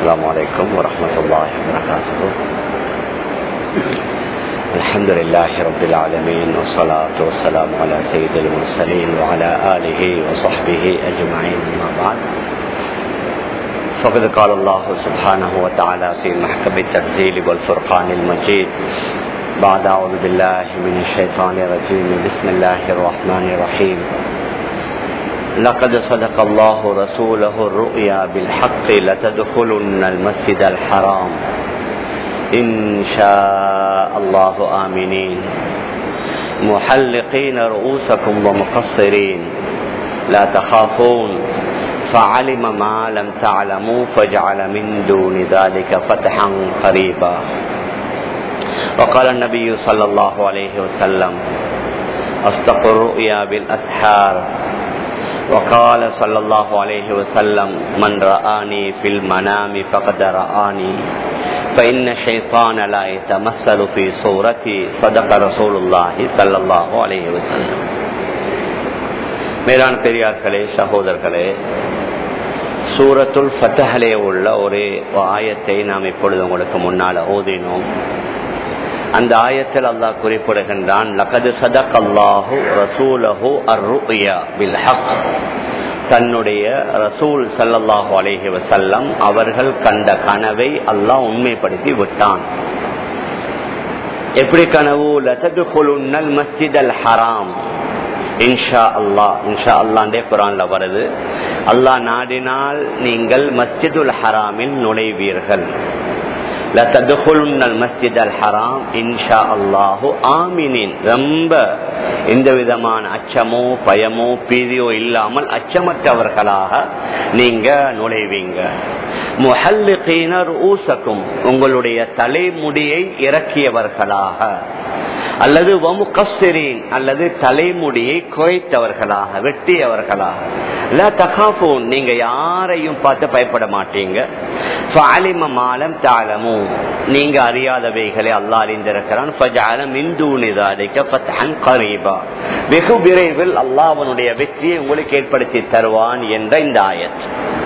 السلام عليكم ورحمة الله وبركاته الحمد لله رب العالمين والصلاة والسلام على سيد المرسلين وعلى آله وصحبه أجمعين أما بعد فقد قال الله سبحانه وتعالى في محكم التنزيل والفرقان المجيد بعد أعوذ بالله من الشيطان الرجيم بسم الله الرحمن الرحيم لقد صدق الله رسوله الرؤيا بالحق لتدخلن المسجد الحرام إن شاء الله آمنين محلقين رؤوسكم ومقصرين لا تخافون فعلم ما لم تعلموا فجعل من دون ذلك فتحا قريبا وقال النبي صلى الله عليه وسلم أصدق الرؤيا بالأسحار وقال صلى الله عليه وسلم من رآني في المنام فقد رآني فإن الشيطان لا يتمثل في صورتي صدق رسول الله صلى الله عليه وسلم மேலான பெரியார்களே சகோதரர்களே சூரத்துல் ஃபத்தஹலே உள்ள ஒரு ஆயத்தை நாம் இப்பொழுது உங்களுக்கு முன்னால் ஓதினோம் அந்த ஆயத்தில் அல்லாஹ் குறிப்பிடுகின்றான் லகது சதக் அல்லாஹு ரசூலஹு அர்ருயா பில் ஹக் தன்னுடைய ரசூல் சல்லல்லாஹு அலேஹி வசல்லம் அவர்கள் கண்ட கனவை அல்லாஹ் உண்மைப்படுத்தி விட்டான் எப்படி கனவு லசது கொலுன்னல் மஸ்ஜித் அல் ஹராம் இன்ஷா அல்லா இன்ஷா அல்லாண்டே குரான்ல வருது அல்லாஹ் நாடினால் நீங்கள் மஸ்ஜிதுல் ஹராமில் நுழைவீர்கள் ரொம்ப எந்த விதமான அச்சமோ பயமோ பீதியோ இல்லாமல் அச்சமற்றவர்களாக நீங்க நுழைவீங்க முஹல்லிகீனர் ஊசக்கும் உங்களுடைய தலைமுடியை இறக்கியவர்களாக அல்லது வமுகஸ்ஸிரீன் அல்லது தலைமுடியை குறைத்தவர்களாக வெட்டியவர்களாக நீங்க யாரையும் பார்த்து பயப்பட மாட்டீங்க மாலம் தாளமும் நீங்க அறியாதவைகளை அல்லா அறிந்திருக்கிறான் வெகு விரைவில் அல்லாஹனுடைய வெற்றியை உங்களுக்கு ஏற்படுத்தி தருவான் என்ற இந்த ஆயத்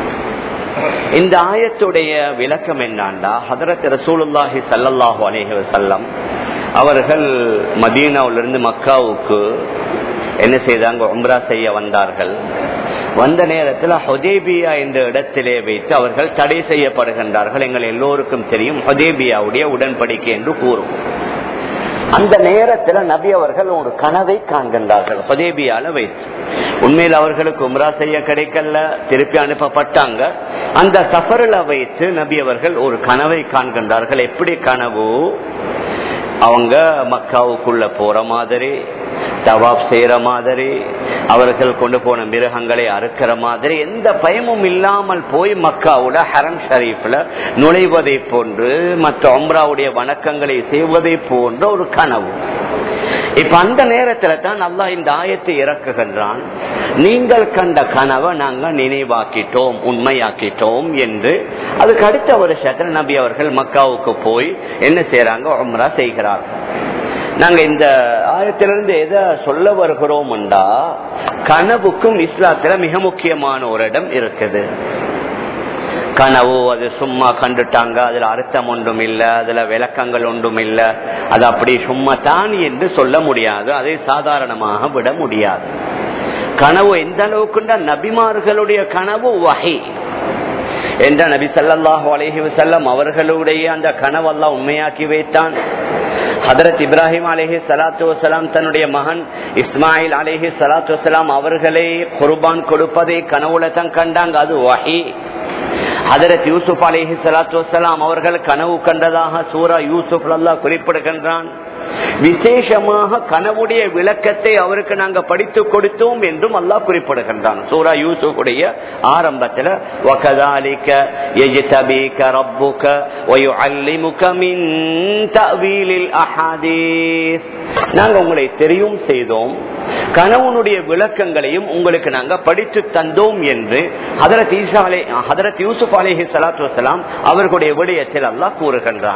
இந்த ஆயத்துடைய விளக்கம் என்னாண்டா ஹதரத் ரசூலுல்லாஹி சல்லாஹூ அலேஹி வசல்லம் அவர்கள் மதீனாவிலிருந்து மக்காவுக்கு என்ன செய்தாங்க உம்ரா செய்ய வந்தார்கள் வந்த நேரத்தில் ஹொதேபியா என்ற இடத்திலே வைத்து அவர்கள் தடை செய்யப்படுகின்றார்கள் எங்கள் எல்லோருக்கும் தெரியும் ஹொதேபியாவுடைய உடன்படிக்கை என்று கூறும் அந்த நேரத்தில் நபி அவர்கள் ஒரு கனவை காண்கின்றார்கள் ஹொதேபியால வைத்து உண்மையில் அவர்களுக்கு உம்ரா செய்ய கிடைக்கல திருப்பி அனுப்பப்பட்டாங்க அந்த சஃபரில் வைத்து நபி அவர்கள் ஒரு கனவை காண்கின்றார்கள் எப்படி கனவு அவங்க மக்காவுக்குள்ள போற மாதிரி தவாப் செய்யற மாதிரி அவர்கள் கொண்டு போன மிருகங்களை அறுக்கிற மாதிரி எந்த பயமும் இல்லாமல் போய் மக்காவுல ஹரம் ஷரீஃப்ல நுழைவதை போன்று மற்ற ஒம்ராவுடைய வணக்கங்களை செய்வதை போன்ற ஒரு கனவு இப்ப அந்த நேரத்துல தான் நல்லா இந்த ஆயத்தை இறக்குகின்றான் நீங்கள் கண்ட கனவை நாங்க நினைவாக்கிட்டோம் உண்மையாக்கிட்டோம் என்று அதுக்கு அடுத்த வருஷத்துல நபி அவர்கள் மக்காவுக்கு போய் என்ன செய்யறாங்க உம்ரா செய்கிறார்கள் நாங்க இந்த ஆயத்திலிருந்து எதை சொல்ல வருகிறோம்டா கனவுக்கும் இஸ்லாத்துல மிக முக்கியமான ஒரு இடம் இருக்குது கனவு அது சும்மா கண்டுட்டாங்க அதுல அர்த்தம் ஒன்றும் இல்ல அதுல விளக்கங்கள் ஒன்றும் இல்ல அது அப்படி சும்மா தான் என்று சொல்ல முடியாது அதை சாதாரணமாக விட முடியாது கனவு எந்த அளவுக்குண்டா நபிமார்களுடைய கனவு வகை என்ற நபி சல்லாஹூ அலஹி வசல்லம் அவர்களுடைய அந்த கனவெல்லாம் உண்மையாக்கி வைத்தான் ஹதரத் இப்ராஹிம் அலேஹி சலாத்து வசலாம் தன்னுடைய மகன் இஸ்மாயில் அலேஹி சலாத்து வசலாம் அவர்களே குர்பான் கொடுப்பதை கனவுல தான் கண்டாங்க அது வகை ஹதரத் யூசுப் அலேஹி சலாத்து வசலாம் அவர்கள் கனவு கண்டதாக சூரா யூசுப் அல்லா குறிப்பிடுகின்றான் விசேஷமாக கனவுடைய விளக்கத்தை அவருக்கு நாங்க படித்து கொடுத்தோம் என்றும் அல்லாஹ் குறிப்பிடுகின்றான் சூரா யூசுஃபுடைய ஆரம்பத்தில் وَكَذَلِكَ يَجْتَبِيكَ رَبُّكَ وَيُعَلِّمُكَ مِنْ تَأْوِيلِ الْأَحَادِيثِ நாங்க உங்களை தெரியும் செய்தோம் கனவுனுடைய விளக்கங்களையும் உங்களுக்கு நாங்க படித்து தந்தோம் என்று ஹதரத் ஈசா அலே ஹதரத் யூசுப் அலேஹி சலாத்து வசலாம் அவர்களுடைய விடயத்தில் அல்லாஹ் கூறுகின்றான்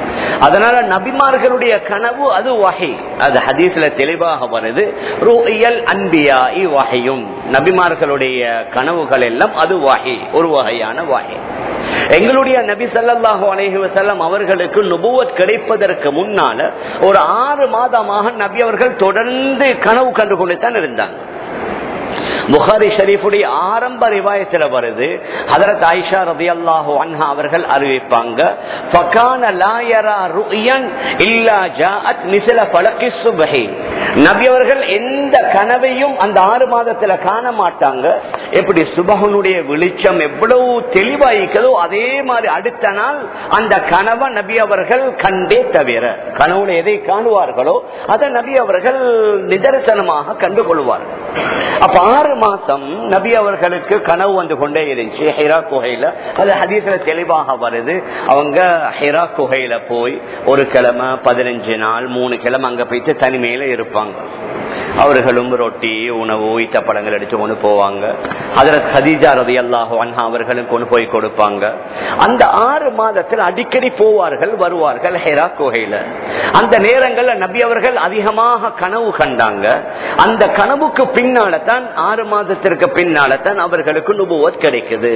அதனால நபிமார்களுடைய கனவு அது வகை அது ஹதீஸ்ல தெளிவாக வருது ரூயல் அன்பியா வகையும் நபிமார்களுடைய கனவுகள் எல்லாம் அது வகை ஒரு வகையான வகை எங்களுடைய நபி சல்லாஹு அலைஹி வசல்லம் அவர்களுக்கு நுபுவத் கிடைப்பதற்கு முன்னால ஒரு ஆறு மாதமாக நபி அவர்கள் தொடர்ந்து கனவு கண்டு கொண்டுதான் இருந்தாங்க புகாரி ஷரீஃபுடைய ஆரம்ப ரிவாயத்தில் வருது ஹதரத் ஆயிஷா ரதி அல்லாஹு அன்ஹா அவர்கள் அறிவிப்பாங்க ஃபகான லா யரா ருயன் இல்லா ஜாஅத் மிஸ்ல ஃபலகி சுப்ஹி நபி அவர்கள் எந்த கனவையும் அந்த ஆறு மாதத்துல காண மாட்டாங்க எப்படி சுபஹனுடைய வெளிச்சம் எவ்வளவு தெளிவாயிக்கதோ அதே மாதிரி அடுத்த நாள் அந்த கனவை நபி அவர்கள் கண்டே தவிர கனவுல எதை காணுவார்களோ அதை நபி அவர்கள் நிதர்சனமாக கண்டுகொள்வார்கள் அப்ப ஆறு மாசம் நபி அவர்களுக்கு கனவு வந்து கொண்டே இருந்துச்சு ஹெரா குகையில அது ஹதீஸ்ல தெளிவாக வருது அவங்க ஹெரா குகையில போய் ஒரு கிழமை பதினஞ்சு நாள் மூணு கிழமை அங்க போயிட்டு தனிமையில இருப்பாங்க அவர்களும் ரொட்டி உணவு ஈத்த பழங்கள் அடிச்சு கொண்டு போவாங்க அதுல ஹதீஜா ரதி அல்லாஹ் அன்ஹா அவர்களும் கொண்டு போய் கொடுப்பாங்க அந்த ஆறு மாதத்தில் அடிக்கடி போவார்கள் வருவார்கள் ஹெரா குகையில அந்த நேரங்கள்ல நபி அவர்கள் அதிகமாக கனவு கண்டாங்க அந்த கனவுக்கு பின்னால தான் ஆறு மாதத்திற்கு பின்னால தான் அவர்களுக்கு நுபுவத் கிடைக்குது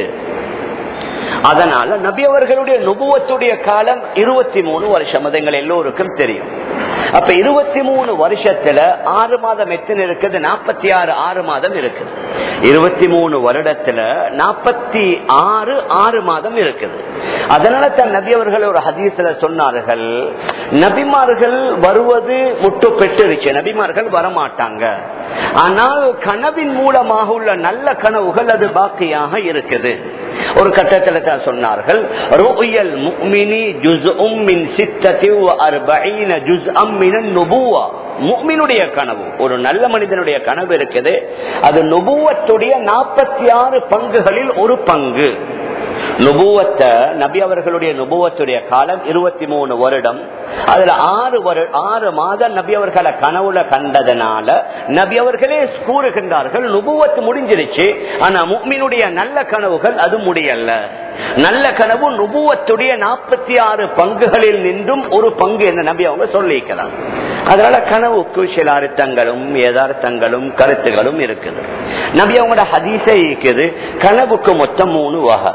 அதனால நபி அவர்களுடைய நுபுவத்துடைய காலம் இருபத்தி மூணு வருஷம் அது எங்கள் எல்லோருக்கும் தெரியும் அப்ப இருபத்தி மூணு வருஷத்துல ஆறு மாதம் எத்தனை இருக்குது நாற்பத்தி ஆறு ஆறு மாதம் இருக்குது இருபத்தி மூணு வருடத்துல நாற்பத்தி ஆறு ஆறு மாதம் இருக்குது அதனால தான் நபி அவர்கள் ஒரு ஹதீஸ்ல சொன்னார்கள் நபிமார்கள் வருவது முட்டு பெற்றிருச்சு நபிமார்கள் வரமாட்டாங்க ஆனால் கனவின் மூலமாக உள்ள நல்ல கனவுகள் அது பாக்கியாக இருக்குது ஒரு கட்டத்தில் தான் சொன்னார்கள் ரூயல் முக்மினி ஜுஸ்உம் மின் சித்தத்தி வ அர்பஈன ஜுஸ்அம் மினன் நுபுவா முக்மினுடைய கனவு ஒரு நல்ல மனிதனுடைய கனவு இருக்குது அது நுபுவத்துடைய நாற்பத்தி ஆறு பங்குகளில் ஒரு பங்கு நுபுவத்தை நபி அவர்களுடைய நுபுவத்துடைய காலம் இருபத்தி மூணு வருடம் அதுல ஆறு வரு ஆறு மாதம் நபி அவர்களை கனவுல கண்டதனால நபி அவர்களே கூறுகின்றார்கள் நுபுவத்து முடிஞ்சிருச்சு ஆனா முக்மினுடைய நல்ல கனவுகள் அது முடியல நல்ல கனவு நுபுவத்துடைய நாற்பத்தி ஆறு பங்குகளில் நின்றும் ஒரு பங்கு என்று நபி அவங்க சொல்லிக்கிறாங்க அதனால கனவுக்கு சில அர்த்தங்களும் யதார்த்தங்களும் கருத்துகளும் இருக்குது நபி அவங்களோட ஹதீஸை இருக்குது கனவுக்கு மொத்தம் மூணு வகை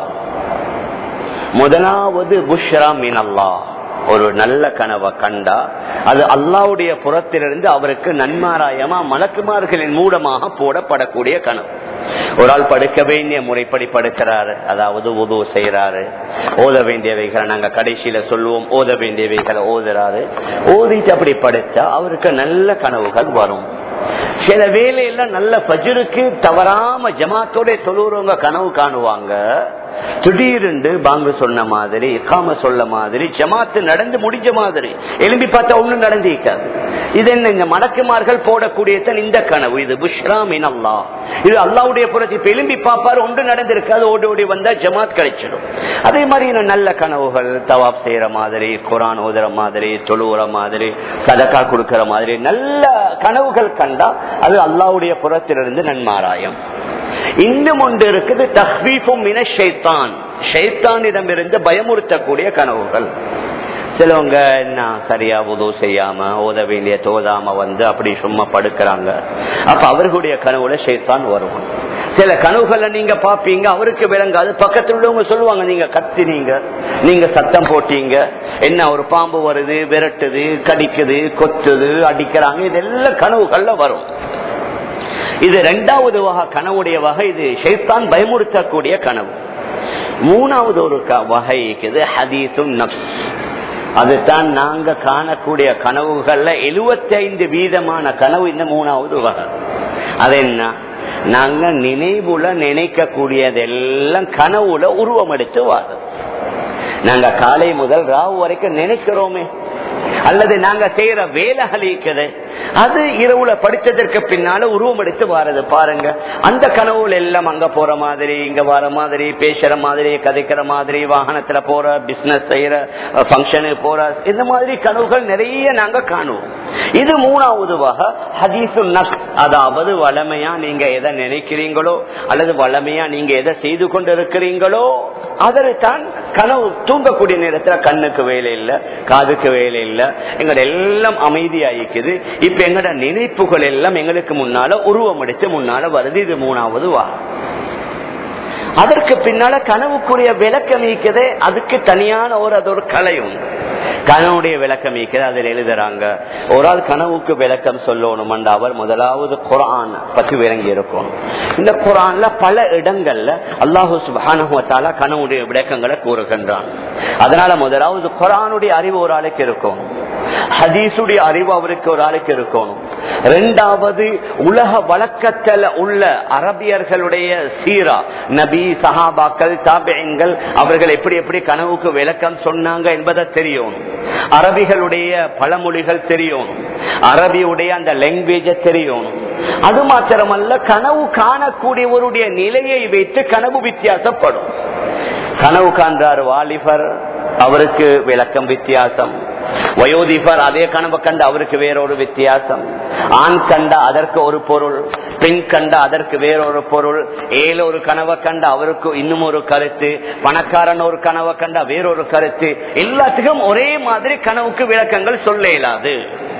முதலாவது புஷ்ரா மீன் அல்லா ஒரு நல்ல கனவை கண்டா அது அல்லாவுடைய புறத்திலிருந்து அவருக்கு நன்மாராயமா மலக்குமார்களின் மூலமாக போடப்படக்கூடிய கனவு ஒரு ஆள் படுக்க வேண்டிய முறைப்படி படுக்கிறாரு அதாவது உதவு செய்யறாரு ஓத வேண்டியவைகளை நாங்க கடைசியில சொல்லுவோம் ஓத வேண்டியவைகளை ஓதுறாரு ஓதிட்டு அப்படி படுத்தா அவருக்கு நல்ல கனவுகள் வரும் சில வேலையில நல்ல பஜருக்கு தவறாம ஜமாத்தோட தொழுறவங்க கனவு காணுவாங்க திடீரென்று பாங்கு சொன்ன மாதிரி இக்காம சொல்ல மாதிரி ஜமாத்து நடந்து முடிஞ்ச மாதிரி எலும்பி பார்த்தா ஒண்ணும் நடந்திருக்காது இது என்ன இந்த மடக்குமார்கள் போடக்கூடியதான் இந்த கனவு இது புஷ்ராமின் அல்லா இது அல்லாவுடைய புறத்தை இப்ப எலும்பி பார்ப்பாரு ஒன்று நடந்திருக்காது ஓடி ஓடி வந்தா ஜமாத் கிடைச்சிடும் அதே மாதிரி இன்னும் நல்ல கனவுகள் தவாப் செய்யற மாதிரி குரான் ஓதுற மாதிரி தொழுவுற மாதிரி சதக்கா கொடுக்கிற மாதிரி நல்ல கனவுகள் கண்டா அது அல்லாவுடைய புறத்திலிருந்து நன்மாராயம் இன்னும் ஒன்று இருக்குது தஹ்வீஃபும் மின ஷைத்தான் ஷைத்தானிடமிருந்து பயமுறுத்தக்கூடிய கனவுகள் சிலவங்க என்ன சரியா உதவு செய்யாம ஓத வேண்டிய தோதாம வந்து அப்படி சும்மா படுக்கிறாங்க அப்ப அவர்களுடைய கனவுல ஷைத்தான் வரும் சில கனவுகளை நீங்க பாப்பீங்க அவருக்கு விளங்காது பக்கத்தில் உள்ளவங்க சொல்லுவாங்க நீங்க கத்தினீங்க நீங்க சத்தம் போட்டீங்க என்ன ஒரு பாம்பு வருது விரட்டுது கடிக்குது கொத்துது அடிக்கிறாங்க இதெல்லாம் கனவுகள்ல வரும் இது ரெண்டாவது வகை கனவுடைய வகை இது ஷைத்தான் பயமுறுத்தக்கூடிய கனவு மூணாவது ஒரு வகை இருக்குது ஹதீசும் நப்ஸ் அதுதான் நாங்க காணக்கூடிய கனவுகள்ல எழுபத்தி ஐந்து வீதமான கனவு இந்த மூணாவது வகை அது என்ன நாங்க நினைவுல நினைக்கக்கூடியதெல்லாம் கனவுல உருவம் எடுத்து வாரம் நாங்க காலை முதல் ராவு வரைக்கும் நினைக்கிறோமே அல்லது நாங்க செய்யற வேலைகள் இருக்குது அது இரவுல படித்ததற்கு பின்னால உருவம் எடுத்து வாரது பாருங்க அந்த கனவுல எல்லாம் அங்க போற மாதிரி இங்க வர மாதிரி பேசுற மாதிரி கதைக்கிற மாதிரி வாகனத்துல போற பிசினஸ் செய்யற பங்கனுக்கு போற இந்த மாதிரி கனவுகள் நிறைய நாங்க காணுவோம் இது மூணாவது வகை ஹதீசு நஃப் அதாவது வளமையா நீங்க எதை நினைக்கிறீங்களோ அல்லது வளமையா நீங்க எதை செய்து கொண்டு இருக்கிறீங்களோ அதற்கு தான் கனவு தூங்கக்கூடிய நேரத்துல கண்ணுக்கு வேலை இல்ல காதுக்கு வேலை இல்ல எங்கட எல்லாம் அமைதியாயிக்குது இப்ப எங்கட நினைப்புகள் எல்லாம் எங்களுக்கு முன்னால உருவம் அடிச்சு முன்னால வருது இது மூணாவது வாரம் அதற்கு பின்னால கனவுக்குரிய விளக்கம் ஈக்குதே அதுக்கு தனியான ஒரு அது ஒரு கலை உண்டு கனவுடைய விளக்கம் ஈக்குது அதில் எழுதுறாங்க ஒரு ஆள் கனவுக்கு விளக்கம் சொல்லணும் அவர் முதலாவது குரான் பற்றி விளங்கி இருக்கும் இந்த குரான்ல பல இடங்கள்ல அல்லாஹு சுபானுவத்தால கனவுடைய விளக்கங்களை கூறுகின்றான் அதனால முதலாவது குரானுடைய அறிவு ஒரு ஆளுக்கு இருக்கும் ஹதீசுடைய அறிவு அவருக்கு ஒரு ஆளுக்கு இருக்கணும் ரெண்டாவது உலக வழக்கத்தில் உள்ள அரபியர்களுடைய சீரா நபி சஹாபாக்கள் தாபியங்கள் அவர்கள் எப்படி எப்படி கனவுக்கு விளக்கம் சொன்னாங்க என்பதை தெரியும் அரபிகளுடைய பழமொழிகள் தெரியும் அரபியுடைய அந்த லாங்குவேஜ தெரியும் அது மாத்திரமல்ல கனவு காணக்கூடியவருடைய நிலையை வைத்து கனவு வித்தியாசப்படும் கனவு காண்றார் வாலிபர் அவருக்கு விளக்கம் வித்தியாசம் வயோதிபர் அதே கனவு கண்ட அவருக்கு வேறொரு வித்தியாசம் ஆண் கண்ட அதற்கு ஒரு பொருள் பெண் கண்ட அதற்கு வேறொரு பொருள் ஏழு ஒரு கனவை கண்ட அவருக்கு இன்னும் ஒரு கருத்து பணக்காரன் ஒரு கனவை கண்ட வேறொரு கருத்து எல்லாத்துக்கும் ஒரே மாதிரி கனவுக்கு விளக்கங்கள் சொல்ல இயலாது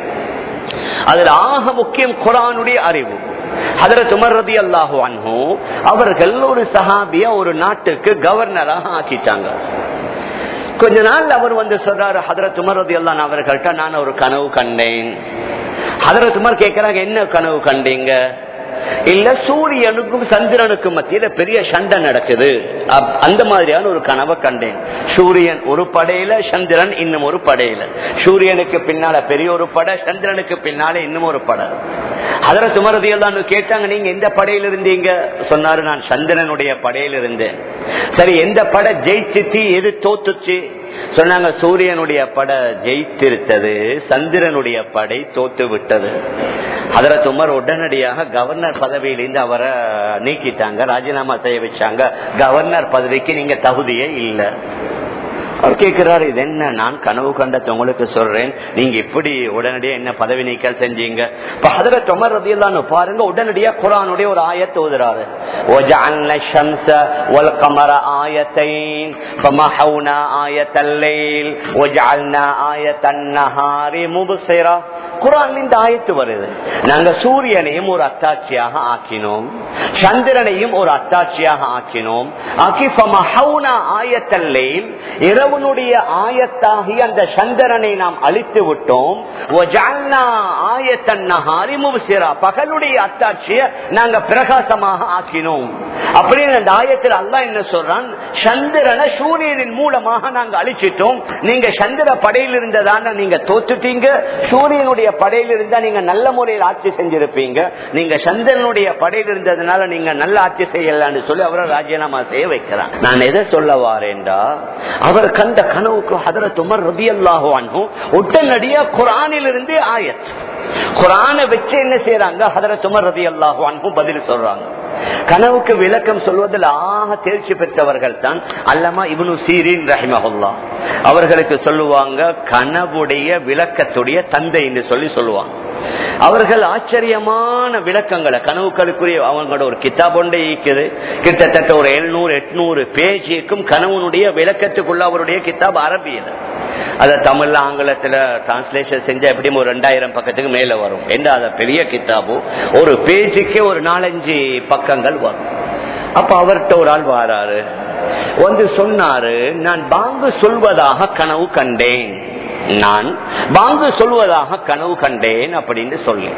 அதுல ஆக முக்கியம் குரானுடைய அறிவு அதற்கு துமர்றது அல்லாஹு அன்ஹு அவர்கள் ஒரு சஹாபிய ஒரு நாட்டுக்கு கவர்னராக ஆக்கிட்டாங்க கொஞ்ச நாள் அவர் வந்து சொல்றாரு ஹதரத் உமர் ரதி அல்லான் அவர்கள்ட்ட நான் ஒரு கனவு கண்டேன் ஹதரத் உமர் கேட்கிறாங்க என்ன கனவு கண்டீங்க இல்ல சூரியனுக்கும் சந்திரனுக்கும் மத்தியில பெரிய சண்டை நடக்குது அந்த மாதிரியான ஒரு கனவை கண்டேன் சூரியன் ஒரு படையில சந்திரன் இன்னும் ஒரு படையில சூரியனுக்கு பின்னால பெரிய ஒரு படை சந்திரனுக்கு பின்னால இன்னும் ஒரு படை அதர சுமரதியில் தான் கேட்டாங்க நீங்க எந்த படையில இருந்தீங்க சொன்னாரு நான் சந்திரனுடைய படையில இருந்தேன் சரி எந்த படை ஜெயிச்சுச்சு எது தோத்துச்சு சொன்னாங்க சூரியனுடைய படை ஜெயித்திருத்தது சந்திரனுடைய படை தோத்து விட்டது அதர துமர் உடனடியாக கவர்னர் பதவியிலிருந்து அவரை நீக்கிட்டாங்க ராஜினாமா செய்ய வச்சாங்க கவர்னர் பதவிக்கு நீங்க தகுதியே இல்லை அவர் கேட்கிறாரு இது என்ன நான் கனவு கண்டத்தை உங்களுக்கு சொல்றேன் நீங்க எப்படி உடனடியா என்ன பதவி நீக்கல் செஞ்சீங்க இப்ப அதுல தொமர் ரதியல்லான்னு பாருங்க உடனடியா குரானுடைய ஒரு ஆயத்தை ஓதுறாரு وجعلنا الشمس والقمر آيتين فمحونا آية الليل وجعلنا آية النهار مبصرة குரான் இந்த ஆயத்து வருது நாங்க சூரியனையும் ஒரு அத்தாட்சியாக ஆக்கினோம் சந்திரனையும் ஒரு அத்தாட்சியாக ஆக்கினோம் ஆயத்தல்லையில் இரவனுடைய ஆயத்தாகி அந்த சந்திரனை நாம் அழித்து விட்டோம் பகலுடைய அத்தாட்சிய நாங்க பிரகாசமாக ஆக்கினோம் அப்படின்னு அந்த ஆயத்தில் அல்லா என்ன சொல்றான் சந்திரனை சூரியனின் மூலமாக நாங்க அழிச்சிட்டோம் நீங்க சந்திர படையில் இருந்ததான நீங்க தோத்துட்டீங்க சூரியனுடைய படையில் இருந்தா நீங்க நல்ல முறையில் ஆட்சி செஞ்சிருப்பீங்க நீங்க சந்திரனுடைய படையில் இருந்ததுனால நீங்க நல்ல ஆட்சி செய்யலான்னு சொல்லி அவரை ராஜினாமா செய்ய வைக்கிறான் நான் எதை சொல்ல வாரேன்டா அவர் கண்ட கனவுக்கு அதர துமர் ரபி அல்லாஹுவானு உடனடியா குரானில் இருந்து ஆயத் குரான வச்சு என்ன செய்யறாங்க அதர துமர் ரபி அல்லாஹுவானு பதில் சொல்றாங்க கனவுக்கு விளக்கம் சொல்வதில் ஆக தேர்ச்சி பெற்றவர்கள் தான் அல்லமா இவனு சீரின் ரஹிமஹுல்லா அவர்களுக்கு சொல்லுவாங்க கனவுடைய விளக்கத்துடைய தந்தை என்று சொல்லி சொல்லுவாங்க அவர்கள் ஆச்சரியமான விளக்கங்களை கனவுகளுக்குரிய அவங்களோட ஒரு கிதாப் ஒன்றை ஈக்குது கிட்டத்தட்ட ஒரு எழுநூறு எட்நூறு பேஜிக்கும் கனவுனுடைய விளக்கத்துக்குள்ள அவருடைய கிதாப் அரபியில் அத தமிழ்ல ஆங்கிலத்துல டிரான்ஸ்லேஷன் செஞ்சா எப்படியும் ஒரு ரெண்டாயிரம் பக்கத்துக்கு மேல வரும் என்ன அத பெரிய கித்தாபு ஒரு பேஜுக்கே ஒரு நாலஞ்சு பக்கங்கள் வரும் அப்ப அவர்கிட்ட ஒரு ஆள் வாராரு வந்து சொன்னாரு நான் பாங்கு சொல்வதாக கனவு கண்டேன் நான் பாங்கு சொல்வதாக கனவு கண்டேன் அப்படின்னு சொல்லி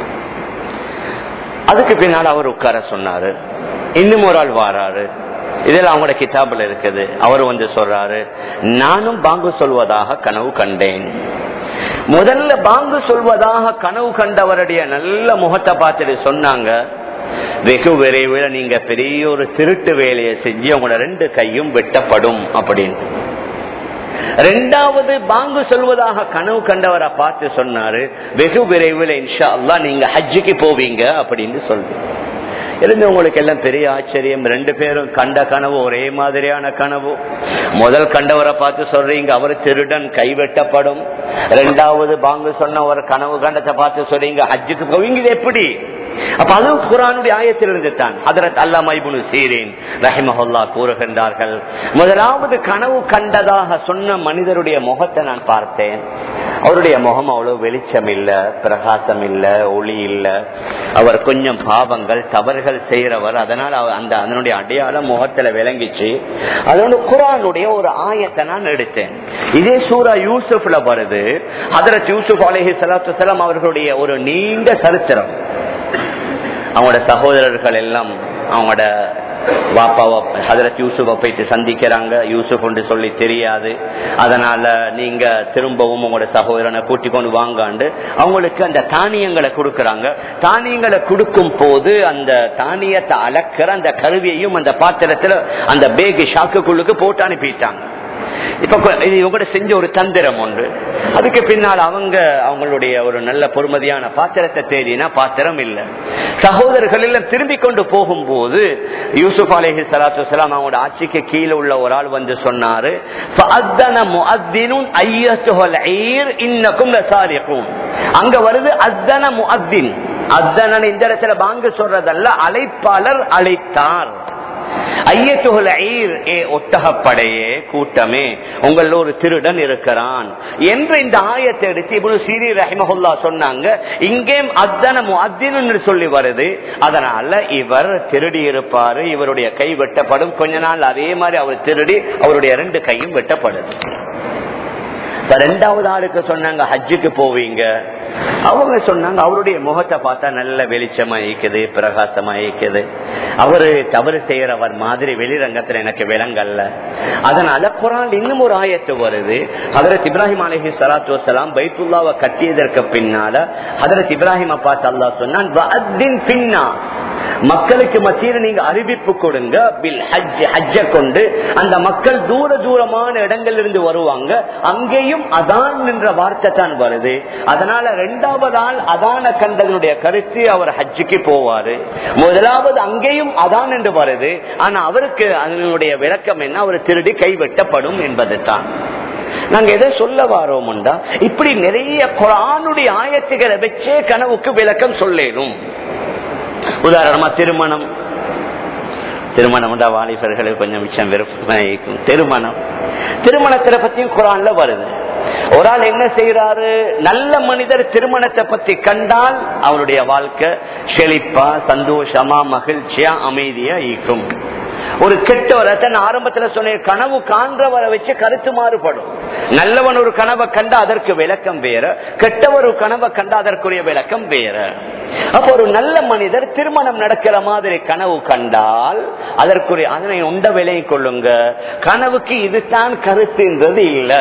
அதுக்கு பின்னால் அவர் உட்கார சொன்னாரு இன்னும் ஒரு ஆள் வாராரு இதெல்லாம் அவங்களோட கிதாபில் இருக்குது அவர் வந்து சொல்றாரு நானும் பாங்கு சொல்வதாக கனவு கண்டேன் முதல்ல பாங்கு சொல்வதாக கனவு கண்டவருடைய நல்ல முகத்தை பார்த்துட்டு சொன்னாங்க வெகு விரைவில் நீங்க பெரிய ஒரு திருட்டு வேலையை செஞ்சு உங்களோட ரெண்டு கையும் வெட்டப்படும் அப்படின்னு ரெண்டாவது பாங்கு சொல்வதாக கனவு கண்டவரை பார்த்து சொன்னாரு வெகு விரைவில் இன்ஷா அல்லா நீங்க ஹஜ்ஜுக்கு போவீங்க அப்படின்னு சொல்றீங்க இருந்து உங்களுக்கு எல்லாம் பெரிய ஆச்சரியம் ரெண்டு பேரும் கண்ட கனவு ஒரே மாதிரியான கனவு முதல் கண்டவரை பார்த்து சொல்றீங்க அவர் திருடன் கைவெட்டப்படும் ரெண்டாவது பாங்கு சொன்ன ஒரு கனவு கண்டத்தை பார்த்து சொல்றீங்க ஹஜ்ஜுக்கு போவீங்க இது எப்படி அப்ப அது குரானுடைய ஆயத்திலிருந்து தான் அதரத் அல்லாமா இப்னு சீரீன் ரஹிமஹுல்லா கூறுகின்றார்கள் முதலாவது கனவு கண்டதாக சொன்ன மனிதருடைய முகத்தை நான் பார்த்தேன் அவருடைய முகம் அவ்வளவு வெளிச்சம் இல்ல பிரகாசம் இல்ல ஒளி இல்ல அவர் கொஞ்சம் பாவங்கள் தவறுகள் செய்யறவர் அதனால் அவர் அந்த அதனுடைய அடையாளம் முகத்துல விளங்கிச்சு அதோட குரானுடைய ஒரு ஆயத்தை நான் எடுத்தேன் இதே சூரா யூசுப்ல வருது ஹதரத் யூசுப் அலஹி சலாத்து சலாம் அவர்களுடைய ஒரு நீண்ட சரித்திரம் அவங்களோட சகோதரர்கள் எல்லாம் அவங்களோட வாப்பாவை ஹதரத் யூசுஃபை போயிட்டு சந்திக்கிறாங்க யூசுப் என்று சொல்லி தெரியாது அதனால நீங்க திரும்பவும் உங்களோட சகோதரனை கூட்டி கொண்டு வாங்காண்டு அவங்களுக்கு அந்த தானியங்களை கொடுக்கறாங்க தானியங்களை கொடுக்கும் போது அந்த தானியத்தை அளக்கிற அந்த கருவியையும் அந்த பாத்திரத்துல அந்த பேகு ஷாக்குக்குள்ளுக்கு போட்டு அனுப்பிட்டாங்க இப்ப கொ- இது இவங்க செஞ்ச ஒரு தந்திரம் ஒன்று அதுக்கு பின்னால் அவங்க அவங்களுடைய ஒரு நல்ல பொறுமதியான பாத்திரத்தை தேடினா பாத்திரம் இல்லை சகோதரர்கள் எல்லாம் திரும்பி கொண்டு போகும்போது யூசுப் அலேஹி சலாத்து வலாம் அவங்களோட ஆட்சிக்கு கீழே உள்ள ஒரு ஆள் வந்து சொன்னாரு "ஃபஅத்தன முஅத்தினுன் ஐயத்துஹல் ஈர் இன்னக்கும் லசாரிகூன்." அங்க வருது அத்தன முஅத்தின் அத்தனன் இந்த இடத்துல பாங்கு சொல்றதல்ல அழைப்பாளர் அழைத்தார் ஐயத்துகுல ஈர் ஏ ஒட்டகப்படையே கூட்டமே உங்கள ஒரு திருடன் இருக்கிறான் என்று இந்த ஆயத்தை எடுத்து இவ்வளவு சீரி ரஹிமஹுல்லா சொன்னாங்க இங்கே அத்தனமு அத்தின்னு சொல்லி வருது அதனால இவர் திருடி இருப்பாரு இவருடைய கை வெட்டப்படும் கொஞ்ச நாள் அதே மாதிரி அவர் திருடி அவருடைய ரெண்டு கையும் வெட்டப்படுது இப்ப ரெண்டாவது ஆளுக்கு சொன்னாங்க ஹஜ்ஜுக்கு போவீங்க அவங்க சொன்னாங்க அவருடைய முகத்தை பார்த்தா நல்ல வெளிச்சமா இருக்குது பிரகாசமா இருக்குது அவரு தவறு செய்யறவர் மாதிரி வெளிரங்கத்துல எனக்கு விலங்கல்ல அதனால குரான் இன்னும் ஒரு ஆயத்து வருது ஹதரத் இப்ராஹிம் அலஹி சலாத்து வசலாம் பைத்துல்லாவை கட்டியதற்கு பின்னால ஹதரத் இப்ராஹிம் பார்த்து அல்லாஹ் சொன்னான் "வஅத்தின் பின்னா மக்களுக்கு மத்தியில் நீங்க அறிவிப்பு கொடுங்க பில் ஹஜ் ஹஜ்ஜ கொண்டு அந்த மக்கள் தூர தூரமான இடங்கள்ல இருந்து வருவாங்க அங்கேயும் அதான் என்ற வார்த்தை தான் வருது அதனால ரெண்டாவது ஆள் அதான கண்டதனுடைய கருத்து அவர் ஹஜ்ஜுக்கு போவாரு முதலாவது அங்கேயும் அதான் என்று வருது ஆனா அவருக்கு அதனுடைய விளக்கம் என்ன அவர் திருடி கைவெட்டப்படும் என்பது தான் நாங்க எதை சொல்ல வாரோம்டா இப்படி நிறைய குரானுடைய ஆயத்துகளை வச்சே கனவுக்கு விளக்கம் சொல்லேனும் உதாரணமா திருமணம் திருமணம் தான் வாலிபர்களுக்கு கொஞ்சம் மிச்சம் விருப்பம் திருமணம் திருமணத்தை பத்தியும் குரான்ல வருது ஒரு ஆள் என்ன செய்யறாரு நல்ல மனிதர் திருமணத்தை பத்தி கண்டால் அவருடைய வாழ்க்கை செழிப்பா சந்தோஷமா மகிழ்ச்சியா அமைதியா ஈக்கும் ஒரு கெட்டவரை தன் ஆரம்பத்துல சொன்ன கனவு காண்றவரை வச்சு கருத்து மாறுபடும் நல்லவன் ஒரு கனவை கண்டா அதற்கு விளக்கம் வேற கெட்டவர் ஒரு கனவை கண்டா அதற்குரிய விளக்கம் வேற அப்ப ஒரு நல்ல மனிதர் திருமணம் நடக்கிற மாதிரி கனவு கண்டால் அதற்குரிய அதனை உண்ட விலை கொள்ளுங்க கனவுக்கு இதுதான் கருத்துன்றது இல்ல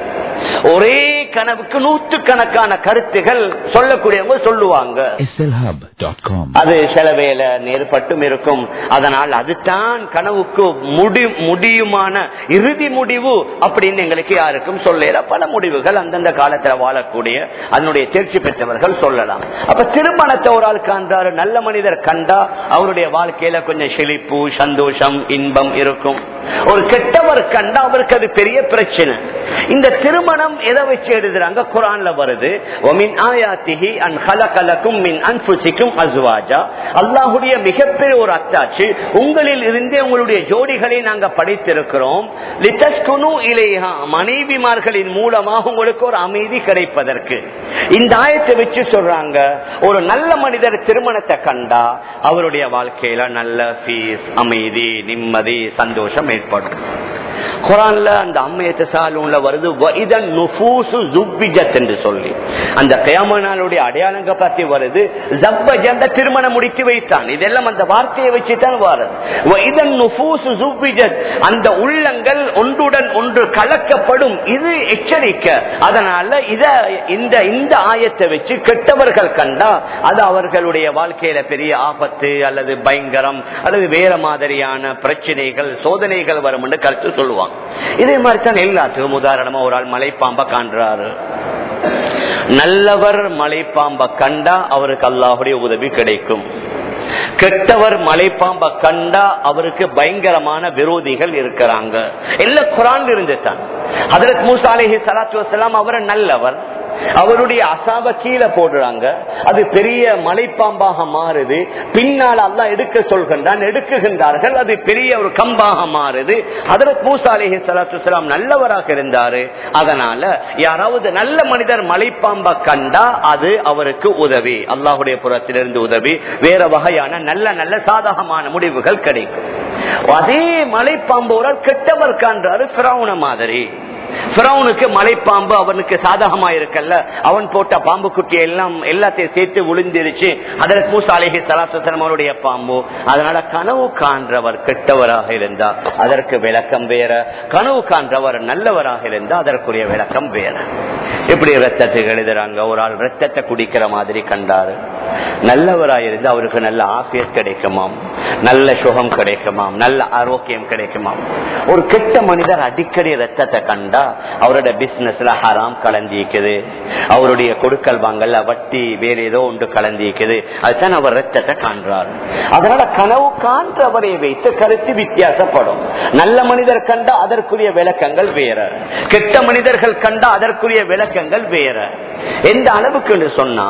ஒரே கனவுக்கு நூற்று கணக்கான கருத்துகள் சொல்லக்கூடியவங்க சொல்லுவாங்க slhub.com. அது சில வேலை நேர்பட்டும் இருக்கும் அதனால் அதுதான் கனவுக்கு முடி முடியுமான இறுதி முடிவு அப்படின்னு எங்களுக்கு யாருக்கும் சொல்லல பல முடிவுகள் அந்தந்த காலத்துல வாழக்கூடிய அதனுடைய தேர்ச்சி பெற்றவர்கள் சொல்லலாம் அப்ப திருமணத்தை ஒரு ஆள் காண்றாரு நல்ல மனிதர் கண்டா அவருடைய வாழ்க்கையில கொஞ்சம் செழிப்பு சந்தோஷம் இன்பம் இருக்கும் ஒரு கெட்டவர் கண்டா அவருக்கு அது பெரிய பிரச்சனை இந்த திருமணம் எதை வச்சு எழுதுறாங்க குரான்ல வருது ஒமின் ஆயாத்திஹி அன் ஹலகலக்கும் மின் அன்புசிக்கும் அசுவாஜா அல்லாஹுடைய மிகப்பெரிய ஒரு அத்தாட்சி உங்களில் இருந்தே உங்களுடைய ஜோடிகளை நாங்க படித்திருக்கிறோம் லித்தஸ்குனு இலேஹா மனைவிமார்களின் மூலமாக உங்களுக்கு ஒரு அமைதி கிடைப்பதற்கு இந்த ஆயத்தை வச்சு சொல்றாங்க ஒரு நல்ல மனிதர் திருமணத்தை கண்டா அவருடைய வாழ்க்கையில நல்ல பீஸ் அமைதி நிம்மதி சந்தோஷம் ஏற்படும் குரான்ல அந்த அம்மையத்தை சாலூன்ல வருது வைதன் நுஃபூசு ஜுப்பிஜத் என்று சொல்லி அந்த கயாமனாலுடைய அடையாளங்க பத்தி வருது ஜப்பஜந்த திருமணம் முடித்து வைத்தான் இதெல்லாம் அந்த வார்த்தையை வச்சுதான் வருது வைதன் நுஃபூசு ஜுப்பிஜத் அந்த உள்ளங்கள் ஒன்றுடன் ஒன்று கலக்கப்படும் இது எச்சரிக்கை அதனால இத இந்த இந்த ஆயத்தை வச்சு கெட்டவர்கள் கண்டா அது அவர்களுடைய வாழ்க்கையில பெரிய ஆபத்து அல்லது பயங்கரம் அல்லது வேற மாதிரியான பிரச்சனைகள் சோதனைகள் வரும் என்று கருத்து சொல்லுவாங்க இதே மாதிரி தான் எல்லாத்துக்கும் உதாரணமா ஒரு ஆள் மலைப்பாம்ப காண்றாரு நல்லவர் மலைப்பாம்ப கண்டா அவருக்கு அல்லாஹுடைய உதவி கிடைக்கும் கெட்டவர் மலைப்பாம்ப கண்டா அவருக்கு பயங்கரமான விரோதிகள் இருக்கிறாங்க எல்லாம் குரான் இருந்துதான் அதற்கு மூசா அலஹி சலாத்து வசலாம் அவர் நல்லவர் அவருடைய அசாப கீழே போடுறாங்க அது பெரிய மலைப்பாம்பாக மாறுது பின்னால் அல்லா எடுக்க சொல்கின்றான் எடுக்குகின்றார்கள் அது பெரிய ஒரு கம்பாக மாறுது அதற்கு மூசா அலிஹி சலாத்து நல்லவராக இருந்தாரு அதனால யாராவது நல்ல மனிதர் மலைப்பாம்ப கண்டா அது அவருக்கு உதவி அல்லாஹுடைய புறத்திலிருந்து உதவி வேற வகையான நல்ல நல்ல சாதகமான முடிவுகள் கிடைக்கும் அதே மலைப்பாம்பு ஒரு ஆள் கெட்டவர் காண்றாரு பிராவுன மாதிரி பிறவுனுக்கு மலைப்பாம்பு அவனுக்கு சாதகமா இருக்கல்ல அவன் போட்ட பாம்பு குட்டி எல்லாம் எல்லாத்தையும் சேர்த்து விழுந்திருச்சு அதற்கு மூசா அலிஹி சலாசலம் அவருடைய பாம்பு அதனால கனவு காண்றவர் கெட்டவராக இருந்தா அதற்கு விளக்கம் வேற கனவு காண்றவர் நல்லவராக இருந்தா அதற்குரிய விளக்கம் வேற இப்படி ரத்தத்தை எழுதுறாங்க ஒரு ஆள் ரத்தத்தை குடிக்கிற மாதிரி கண்டாரு நல்லவராக இருந்து அவருக்கு நல்ல ஆசியர் கிடைக்குமாம் நல்ல சுகம் கிடைக்குமாம் நல்ல ஆரோக்கியம் கிடைக்குமாம் ஒரு கெட்ட மனிதர் அடிக்கடி ரத்தத்தை கண்டா அவரோட பிசினஸ்ல ஹராம் கலந்திக்குது அவருடைய கொடுக்கல் வாங்கல் வட்டி வேற ஏதோ ஒன்று கலந்திக்குது அதுதான் அவர் ரத்தத்தை காண்றார் அதனால கனவு காண்றவரை வைத்து கருத்து வித்தியாசப்படும் நல்ல மனிதர் கண்டா அதற்குரிய விளக்கங்கள் வேற கெட்ட மனிதர்கள் கண்டா அதற்குரிய விளக்கங்கள் வேற எந்த அளவுக்கு சொன்னா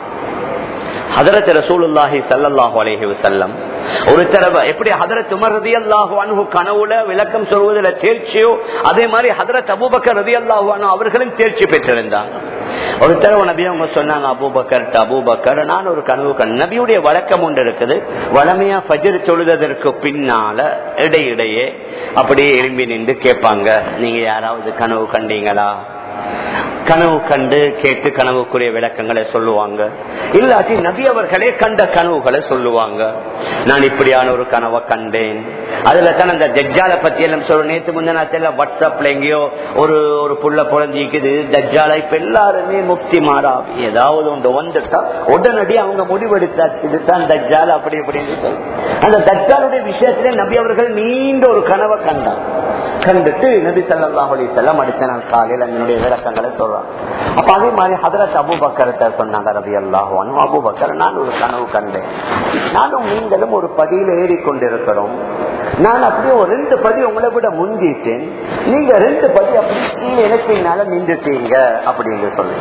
ஹதரத் ரசூலுல்லாஹி சல்லல்லாஹு அலைஹி வஸல்லம் ஒரு தடவை எப்படி ஹதரத் உமர் ரதியல்லாஹு அன்ஹு கனவுல விளக்கம் சொல்வதில் தேர்ச்சியோ அதே மாதிரி ஹதரத் அபூபக்கர் ரதியல்லாஹு அன்ஹு அவர்களும் தேர்ச்சி பெற்றிருந்தாங்க ஒரு தடவை நபி அவங்க சொன்னாங்க அபூபக்கர் அபூபக்கர் நான் ஒரு கனவு கண் நபியுடைய வழக்கம் ஒன்று இருக்குது வளமையா ஃபஜர் தொழுதற்கு பின்னால இடையிடையே அப்படியே எழும்பி நின்று கேட்பாங்க நீங்க யாராவது கனவு கண்டீங்களா கனவு கண்டு கேட்டு கனவுக்குரிய விளக்கங்களை சொல்லுவாங்க இல்லாட்டி நபி அவர்களே கண்ட கனவுகளை சொல்லுவாங்க நான் இப்படியான ஒரு கனவை கண்டேன் அதுல தான் அந்த ஜஜ்ஜால பத்தி எல்லாம் சொல்ற நேற்று முந்தின வாட்ஸ்அப்ல எங்கேயோ ஒரு ஒரு புள்ள புழஞ்சிக்குது ஜஜ்ஜால இப்ப எல்லாருமே முக்தி மாறா ஏதாவது ஒன்று வந்துட்டா உடனடி அவங்க முடிவெடுத்தா இதுதான் தஜ்ஜால் அப்படி இப்படின்னு சொல்லி அந்த தஜ்ஜாலுடைய விஷயத்திலே நபி அவர்கள் நீண்ட ஒரு கனவை கண்டார் கண்டுட்டு நபி சல்லாஹ் அலி செல்லம் அடுத்த நாள் காலையில் என்னுடைய விளக்கங்களை சொல்றாங்க அப்ப அதே மாதிரி ஹதரத் அபுபக்கரத்தை சொன்னாங்க ரவி அல்லாஹுவானும் அபுபக்கர் நான் ஒரு கனவு கண்டேன் நானும் நீங்களும் ஒரு படியில ஏறி கொண்டிருக்கிறோம் நான் அப்படியே ஒரு ரெண்டு படி உங்களை விட முந்திட்டேன் நீங்க ரெண்டு படி அப்படி கீழே இனத்தினால நின்றுட்டீங்க அப்படின்னு சொல்லி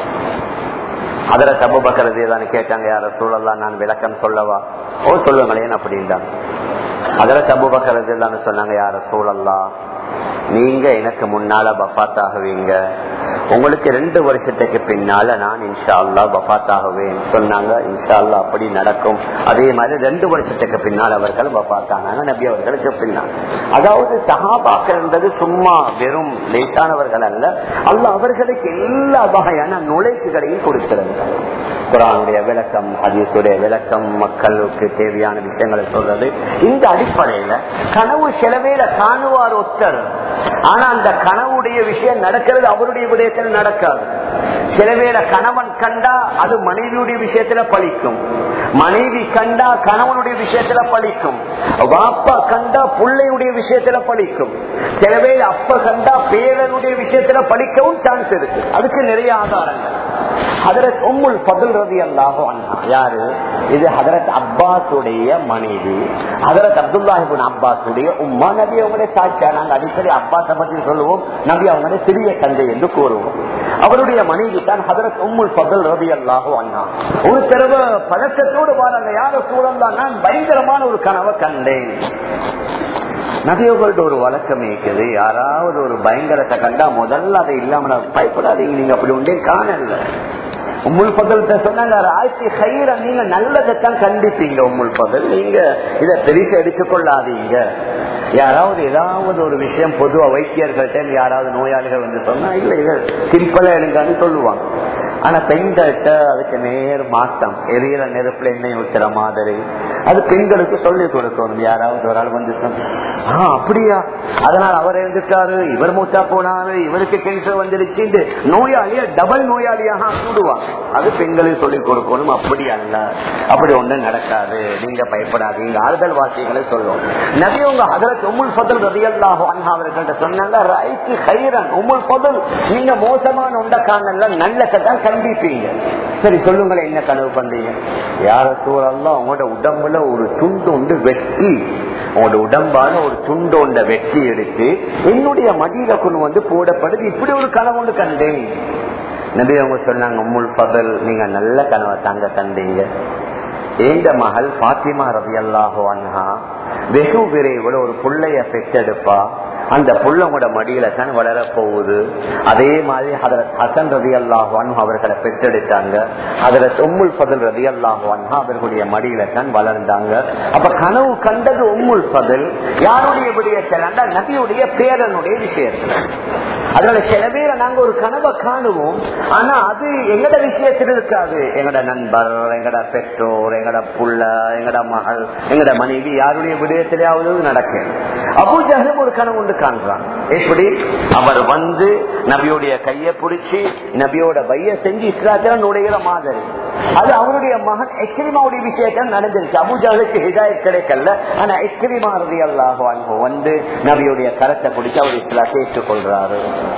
அதுல தப்பு பக்கறது தானே கேட்டாங்க யார சூழல்லாம் நான் விளக்கம் சொல்லவா ஓ சொல்லுங்களேன் அப்படின்றாங்க அதுல தப்பு பக்கறது தானே சொன்னாங்க யார சூழல்லாம் நீங்க எனக்கு முன்னால பப்பாத்தாகுவீங்க உங்களுக்கு ரெண்டு வருஷத்துக்கு பின்னால நான் இன்ஷா அல்லா பப்பாத்தாகுவேன் சொன்னாங்க இன்ஷா அல்லா அப்படி நடக்கும் அதே மாதிரி ரெண்டு வருஷத்துக்கு பின்னால் அவர்கள் பப்பாத்தானாங்க நபி அவர்களுக்கு பின்னால் அதாவது சகாபாக்கள் என்பது சும்மா வெறும் லேட்டானவர்கள் அல்ல அல்ல அவர்களுக்கு எல்லா வகையான நுழைப்புகளையும் கொடுத்திருந்தார் குரானுடைய விளக்கம் ஹதீசுடைய விளக்கம் மக்களுக்கு தேவையான விஷயங்களை சொல்றது இந்த அடிப்படையில கனவு செலவேல காணுவார் ஒத்தர் ஆனா அந்த கனவுடைய விஷயம் நடக்கிறது அவருடைய விடயத்தில் நடக்காது சில வேளை கணவன் கண்டா அது மனைவியுடைய விஷயத்துல பழிக்கும் மனைவி கண்டா கணவனுடைய விஷயத்துல பழிக்கும் வாப்பா கண்டா பிள்ளையுடைய விஷயத்துல பழிக்கும் சில வேளை அப்ப கண்டா பேரனுடைய விஷயத்துல பழிக்கவும் சான்ஸ் இருக்கு அதுக்கு நிறைய ஆதாரங்கள் ஹதரத் உம்முல் பதுல் ரவி அல்லாஹோ அண்ணா யாரு இது ஹதரத் அப்பாஸுடைய மனைவி ஹதரத் அப்துல்லாஹிபின் அப்பாஸுடைய உம்மா நபி அவங்களுடைய சாட்சியா நாங்க அடிக்கடி அப்பாஸை பற்றி சொல்லுவோம் நபி அவங்களுடைய சிறிய தந்தை என்று கூறுவோம் அவருடைய மனைவி தான் ஹதரத் உம்முல் பதுல் ரவி அல்லாஹோ அண்ணா ஒரு தடவை பழக்கத்தோடு வராங்க யார சூழல் தான் நான் பயங்கரமான ஒரு கனவை கண்டேன் நபியோகள்ட்ட ஒரு வழக்கம் இருக்குது யாராவது ஒரு பயங்கரத்தை கண்டா முதல்ல அதை இல்லாம பயப்படாதீங்க நீங்க அப்படி ஒன்றே காணல உம்முல் பதல் சொன்னாங்க ஆட்சி கயிற நீங்க நல்லதைத்தான் கண்டிப்பீங்க உம்முல் பதல் நீங்க இதை பெருசு எடுத்துக்கொள்ளாதீங்க யாராவது ஏதாவது ஒரு விஷயம் பொதுவா வைத்தியர்கள்ட்ட யாராவது நோயாளிகள் வந்து சொன்னா இல்ல இல்ல சிம்பிளா எடுங்கன்னு சொல்லுவாங்க ஆனா பெண்கள்கிட்ட அதுக்கு நேர் மாற்றம் எரியிற நெருப்புல எண்ணெய் ஊத்துற மாதிரி அது பெண்களுக்கு சொல்லி கொடுக்கணும் யாராவது ஒரு ஆள் வந்து ஆஹ் அப்படியா அதனால அவர் இருந்துட்டாரு இவர் மூத்தா போனாரு இவருக்கு கேன்சர் வந்துருச்சு நோயாளிய டபுள் நோயாளியாக கூடுவாங்க அது பெண்களுக்கு சொல்லிக் கொடுக்கணும் அப்படி அல்ல அப்படி ஒண்ணு நடக்காது நீங்க பயப்படாதீங்க ஆறுதல் வாசியங்களை சொல்லும் நிறைய உங்க அதற்கு உமுல் பதல் ரதியல்லாஹோ அண்ணா அவர்கள்ட்ட சொன்னாங்க ரைட்டு ஹைரன் உமுல் பதல் நீங்க மோசமான உண்ட காணல நல்லத்தை தான் கண்டிப்பீங்க சரி சொல்லுங்களேன் என்ன கனவு பண்றீங்க யார சூழல்லாம் உங்களோட உடம்புல ஒரு துண்டு உண்டு வெட்டி உங்களோட உடம்பான ஒரு துண்டு உண்ட வெட்டி எடுத்து என்னுடைய மடியில கொண்டு வந்து போடப்படுது இப்படி ஒரு கனவு ஒன்று கண்டேன் நபி அவங்க சொன்னாங்க உம்முல் பதல் நீங்க நல்ல கனவை தாங்க தந்தீங்க எங்க மகள் பாத்திமா ரவி அல்லாஹோ அன்ஹா வெகு விரைவில் ஒரு புள்ளைய பெற்றெடுப்பா அந்த புள்ளங்களோட மடியில தான் வளர போகுது அதே மாதிரி ஹதரத் ஹசன் ரதி அல்லாஹான் அவர்களை பெற்றெடுத்தாங்க அதுல உம்முல் பதல் ரதி அல்லாஹான் அவர்களுடைய மடியில தான் வளர்ந்தாங்க அப்ப கனவு கண்டது உம்முல் பதல் யாருடைய விடயத்தில் நபியுடைய பேரனுடைய விஷயத்துல அதனால சில பேரை நாங்க ஒரு கனவை காணுவோம் ஆனா அது எங்கட விஷயத்தில் இருக்காது எங்கட நண்பர் எங்கட பெற்றோர் எங்கட புள்ள எங்கட மகள் எங்கட மனைவி யாருடைய விடயத்திலேயாவது நடக்கும் அபூஜகம் ஒரு கனவு உண்டு காண்றான் எப்படி அவர் வந்து நபியுடைய கைய பிடிச்சி நபியோட பைய செஞ்சு இஸ்லாத்தில நுழைகிற மாதிரி அது அவருடைய மகன் எக்ரிமாவுடைய விஷயத்தில் நடந்துருச்சு அபுஜாலுக்கு ஹிதாயத் கிடைக்கல ஆனா எக்ரிமா ரதி அல்லாஹோ வந்து நபியுடைய கரத்தை பிடிச்சி அவர் இஸ்லாத்தை ஏற்றுக்கொள்றாரு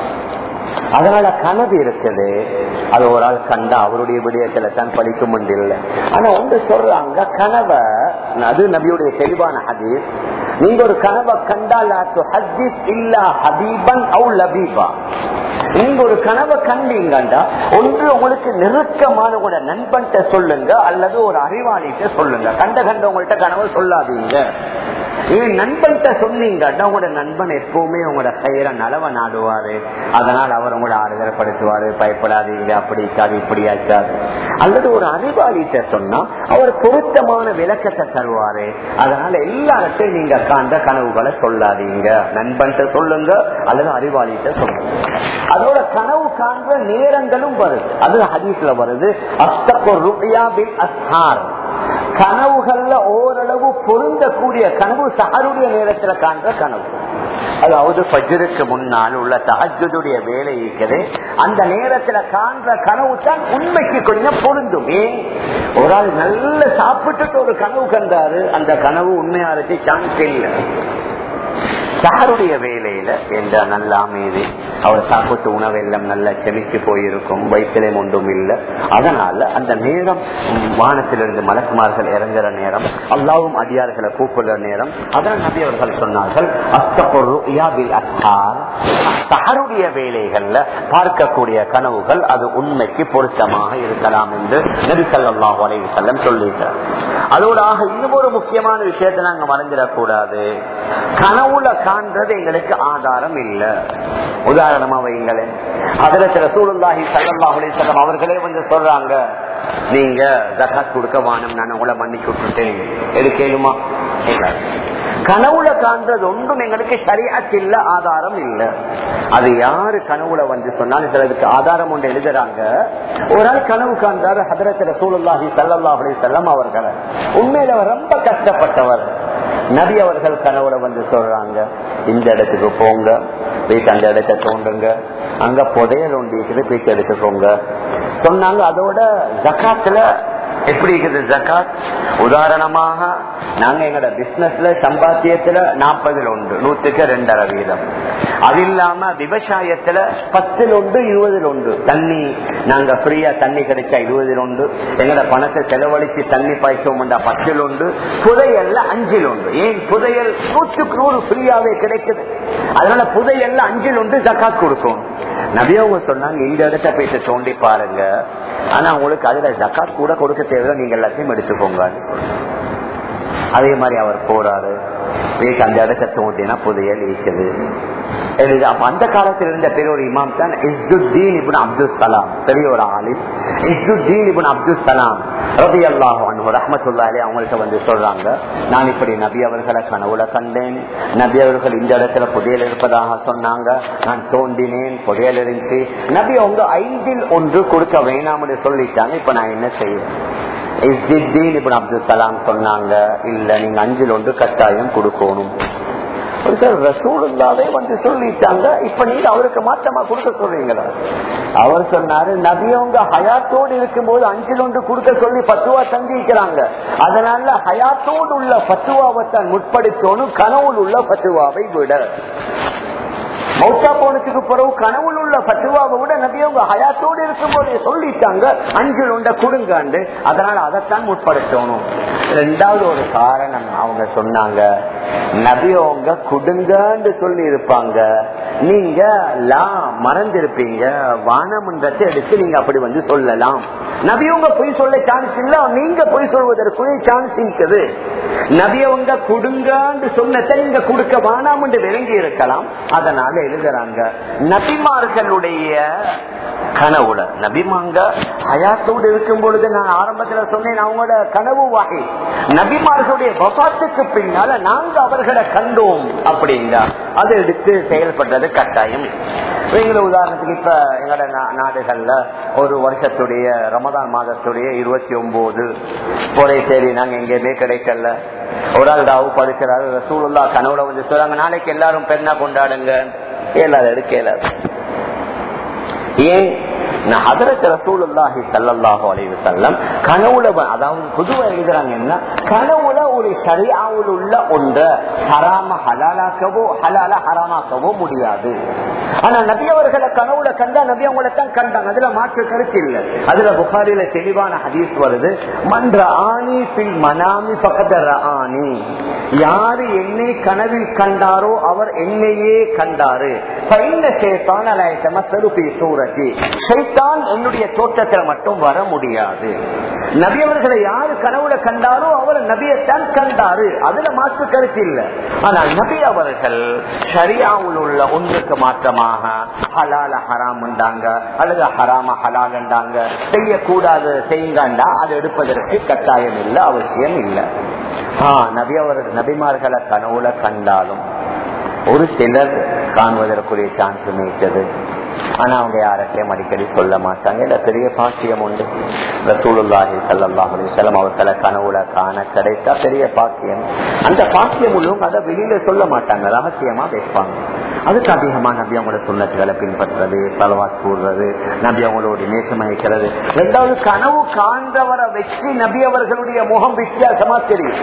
அதனால கனவு இருக்குது அது ஒரு ஆள் கண்டா அவருடைய விடயத்துல தான் படிக்க முடியல ஆனா ஒன்று சொல்றாங்க கனவை அது நபியுடைய தெளிவான ஹதீஸ் நீங்க ஒரு கனவை கண்டால் ஹதீஸ் இல்லா ஹபீபன் அவு லபீபா நீங்க ஒரு கனவை கண்டீங்கண்டா ஒன்று உங்களுக்கு நெருக்கமான கூட நண்பன்கிட்ட சொல்லுங்க அல்லது ஒரு அறிவாளிகிட்ட சொல்லுங்க கண்ட கண்ட உங்கள்கிட்ட கனவை சொல்லாதீங்க நீங்க நண்பன்கிட்ட சொன்னீங்கன்னா உங்களோட நண்பன் எப்பவுமே உங்களோட பெயரை நலவ நாடுவாரு அதனால் அவர் உங்களை ஆறுதல்படுத்துவாரு பயப்படாதீங்க அப்படி இருக்காது இப்படி ஆச்சாது அல்லது ஒரு அறிவாளிகிட்ட சொன்னா அவர் பொருத்தமான விளக்கத்தை தருவாரு அதனால எல்லார்ட்டையும் நீங்க காண்ட கனவுகளை சொல்லாதீங்க நண்பன்கிட்ட சொல்லுங்க அல்லது அறிவாளிகிட்ட சொல்லுங்க அதோட கனவு காண்ற நேரங்களும் வருது அது ஹதீஸ்ல வருது அஸ்தகோ ருபியா பில் அஸ்ஹார் கனவுகள்ல ஓரளவு பொருந்தக்கூடிய கனவு சஹருடைய நேரத்துல காண்ற கனவு அதாவது பஜ்ருக்கு முன்னால் உள்ள தஹஜுடைய வேலை இருக்குது அந்த நேரத்துல காண்ற கனவு தான் உண்மைக்கு கொஞ்சம் பொருந்தும் ஏன் ஒரு ஆள் நல்ல சாப்பிட்டுட்டு ஒரு கனவு கண்டாரு அந்த கனவு உண்மையா இருக்கு சான்ஸ் இல்லை சஹருடைய வேலையில என்ற நல்ல அமைதி அவர் சாப்பிட்டு உணவெல்லாம் நல்லா செமிச்சு போயிருக்கும் வயிற்றிலே ஒன்றும் இல்லை அதனால அந்த நேரம் வானத்திலிருந்து மலக்குமார்கள் இறங்குற நேரம் அல்லாவும் அதிகாரிகளை கூப்பிடுற நேரம் அதனால் நபி அவர்கள் சொன்னார்கள் சஹருடைய வேலைகள்ல பார்க்கக்கூடிய கனவுகள் அது உண்மைக்கு பொருத்தமாக இருக்கலாம் என்று நபி சல்லாஹ் அலைஹி செல்லம் சொல்லிட்டார் அதோடாக இன்னும் ஒரு முக்கியமான விஷயத்தை நாங்க மறந்துடக்கூடாது கனவுல காண்றது எங்களுக்கு ஆதாரம் இல்ல உதாரணமா வைங்களேன் அதுல சில சூழலாகி சல்லாஹுலே செல்லம் அவர்களே வந்து சொல்றாங்க நீங்க ஜகாத் கொடுக்க வானம் நான் உங்களை மன்னிச்சு விட்டுட்டேன் எடுக்கலுமா கனவுல காண்றது ஒன்றும் எங்களுக்கு சரியாச்சில்ல ஆதாரம் இல்ல அது யாரு கனவுல வந்து சொன்னாலும் சிலருக்கு ஆதாரம் ஒன்று எழுதுறாங்க ஒரு ஆள் கனவு காண்றாரு ஹதரத்துல சூழலாகி சல்லாஹுலே செல்லம் அவர்களை உண்மையில அவர் ரொம்ப கஷ்டப்பட்டவர் நபி அவர்கள் கனவுல வந்து சொல்றாங்க இந்த இடத்துக்கு போங்க போயிட்டு அந்த இடத்த தோண்டுங்க அங்க புதையல் ஒண்டி இருக்குது போயிட்டு எடுத்துக்கோங்க சொன்னாங்க அதோட ஜக்காத்துல எப்படி இருக்குது ஜக்காத் உதாரணமாக நாங்க எங்களோட பிசினஸ்ல சம்பாத்தியத்துல நாற்பதுல ஒன்று நூத்துக்கு ரெண்டரை வீதம் அது இல்லாம விவசாயத்துல பத்தில் ஒன்று இருபதில் ஒன்று தண்ணி நாங்க ஃப்ரீயா தண்ணி கிடைச்சா இருபதில் ஒன்று எங்களோட பணத்தை செலவழிச்சு தண்ணி பாய்ச்சோம் பத்தில் ஒன்று புதையல்ல அஞ்சில் ஒன்று ஏன் புதையல் நூற்றுக்கு நூறு ஃப்ரீயாவே கிடைக்குது அதனால புதையல்ல அஞ்சில் ஒன்று ஜக்காத் கொடுக்கும் நபியவங்க சொன்னாங்க இந்த இடத்த போயிட்டு தோண்டி பாருங்க ஆனா உங்களுக்கு அதுல ஜக்காத் கூட கொடுக்க தேவையில்லை நீங்க எல்லாத்தையும் எடுத்துக்கோங்க அதே மாதிரி அவர் போறாரு வீட்டு அந்த இடத்த தோண்டினா புதையல் இருக்குது அப்ப அந்த காலத்தில் இருந்த பெரிய ஒரு இமாம் தான் இஸ்துத்தீன் இபுன் அப்துல் சலாம் பெரிய ஒரு ஆலிம் இஸ்துத்தீன் இபுன் அப்துல் சலாம் ரபி அல்லாஹ் ரஹமத்துல்லாலே அவங்கள்ட்ட வந்து சொல்றாங்க நான் இப்படி நபி அவர்களை கனவுல கண்டேன் நபி அவர்கள் இந்த இடத்துல புதையல் இருப்பதாக சொன்னாங்க நான் தோண்டினேன் புதையல் இருந்துச்சு நபி அவங்க ஐந்தில் ஒன்று கொடுக்க வேணாம்னு சொல்லிட்டாங்க இப்ப நான் என்ன செய்வேன் அப்துல் கலாம் சொன்னாங்க இல்ல நீங்க அஞ்சில் ஒன்று கட்டாயம் கொடுக்கணும் ஒரு சார் ரசூலுல்லாவே வந்து சொல்லிட்டாங்க இப்ப நீங்க அவருக்கு மாற்றமா கொடுக்க சொல்றீங்களா அவர் சொன்னாரு நபியவங்க ஹயாத்தோடு இருக்கும்போது அஞ்சில் ஒன்று கொடுக்க சொல்லி பத்துவா சந்திக்கிறாங்க அதனால ஹயாத்தோடு உள்ள பத்துவாவைத்தான் முற்படுத்தணும் கனவுள் உள்ள பத்துவாவை விட மௌத்தா போனதுக்கு பிறகு கனவுல உள்ள பத்துவாவை விட நபியவங்க ஹயாத்தோடு இருக்கும் போதே சொல்லிட்டாங்க அஞ்சில் உண்ட கொடுங்காண்டு அதனால அதைத்தான் முற்படுத்தணும் ரெண்டாவது ஒரு காரணம் அவங்க சொன்னாங்க நபியவங்க குடுங்கன்னு சொல்லி இருப்பாங்க நீங்க லா மறந்திருப்பீங்க வானமன்றத்தை எடுத்து நீங்க அப்படி வந்து சொல்லலாம் நபியவங்க பொய் சொல்ல சான்ஸ் இல்ல நீங்க பொய் சொல்வதற்குரிய சான்ஸ் இருக்குது நபியவங்க கொடுங்கன்னு சொன்னதை நீங்க கொடுக்க வானாம் என்று விளங்கி இருக்கலாம் அதனால எழுதுறாங்க நபிமார்களுடைய கனவுல நபிமாங்க ஹயாத்தோடு இருக்கும் பொழுது நான் ஆரம்பத்துல சொன்னேன் அவங்களோட கனவு வகை நபிமார்களுடைய வபாத்துக்கு பின்னால நாங்க அவர்களை கண்டோம் அப்படின்னா அதை எடுத்து செயல்பட்டது கட்டாயம் எங்களை உதாரணத்துக்கு இப்ப எங்களோட நா- நாடுகள்ல ஒரு வருஷத்துடைய ரமதான் மாதத்துடைய இருபத்தி ஒன்பது ஒரே சரி நாங்க எங்கேயுமே கிடைக்கல ஒரு ஆள் ராவு படுக்கிறாரு ரசூலுல்லா கனவுல வந்து சொல்றாங்க நாளைக்கு எல்லாரும் பெண்ணா கொண்டாடுங்க ஏலாது எடுக்கலாது ஏன் நான் ஹதரத் ரசூலுல்லாஹி ஸல்லல்லாஹு அலைஹி வஸல்லம் கனவுல வ- அதாவது பொதுவா எழுதுறாங்க என்ன கனவுல ஒரு ஷரியாவில் உள்ள ஒன்றை ஹராம ஹலாலாக்கவோ ஹலால ஹராமாக்கவோ முடியாது ஆனா நபி அவர்களை கனவுல கண்டா நபி அவங்களை தான் கண்டாங்க அதுல மாற்று கருத்து இல்லை அதுல புகாரில தெளிவான ஹதீஸ் வருது மன்ற ஆணி பில் மனாமி பக்கத்தர ஆணி யாரு என்னை கனவில் கண்டாரோ அவர் என்னையே கண்டாரு பைந்த சேத்தான் அலாயத்தம செருப்பி சூரத்தி சைத்தான் என்னுடைய தோற்றத்தில் மட்டும் வர முடியாது நபி அவர்களை யாரு கனவுல கண்டாரோ அவர் நபியைத்தான் கண்டாரு அதுல மாற்று கருத்து இல்லை ஆனால் நபி அவர்கள் ஷரியாவில் உள்ள ஒன்றுக்கு மாற்றமாக ஹலால ஹராம் அல்லது ஹராம ஹலால் செய்யக்கூடாது செய்யுங்கண்டா அது எடுப்பதற்கு கட்டாயம் இல்லை அவசியம் இல்லை ஆஹ் நபி அவர் நபிமார்களை கனவுல கண்டாலும் ஒரு சிலர் காண்பதற்குரிய சான்ஸ் மீட்டது ஆனா அவங்க யார்கிட்டயும் அடிக்கடி சொல்ல மாட்டாங்க இல்ல பெரிய பாக்கியம் உண்டு ரசூலுல்லாஹி ஸல்லல்லாஹு அலைஹி வஸல்லம் அவர்களை கனவுல காண கிடைத்தா பெரிய பாக்கியம் அந்த பாக்கியம் உள்ளவங்க அதை வெளியில சொல்ல மாட்டாங்க ரகசியமா பேசுவாங்க அதுக்கு அதிகமா நபி அவங்களோட சுண்ணத்துகளை பின்பற்றுறது தலவாத் கூடுறது நபி அவங்களோட நேசம் வைக்கிறது ரெண்டாவது கனவு காண்றவரை வச்சு நபி அவர்களுடைய முகம் வித்தியாசமா தெரியும்